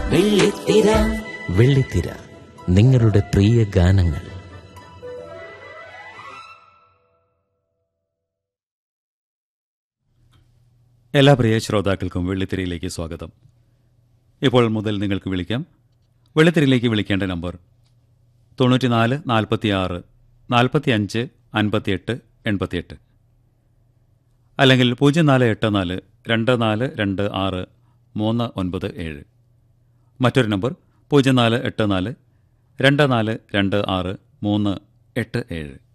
വെള്ളിത്തിര വെള്ളിത്തിര നിങ്ങളുടെ പ്രിയ ഗാനങ്ങൾ എല്ലാ പ്രിയ ശ്രോതാക്കൾക്കും വെള്ളിത്തിരയിലേക്ക് സ്വാഗതം ഇപ്പോൾ മുതൽ നിങ്ങൾക്ക് വിളിക്കാം വെള്ളിത്തിരയിലേക്ക് വിളിക്കേണ്ട നമ്പർ തൊണ്ണൂറ്റിനാല് നാൽപ്പത്തിയാറ് നാൽപ്പത്തിയഞ്ച് അൻപത്തിയെട്ട് എൺപത്തിയെട്ട് അല്ലെങ്കിൽ പൂജ്യം നാല് എട്ട് നാല് രണ്ട് നാല് രണ്ട് ആറ് മൂന്ന് ഒൻപത് ഏഴ് മറ്റൊരു നമ്പർ പൂജ്യം നാല് എട്ട് നാല് രണ്ട് നാല് രണ്ട് ആറ് മൂന്ന് എട്ട് ഏഴ്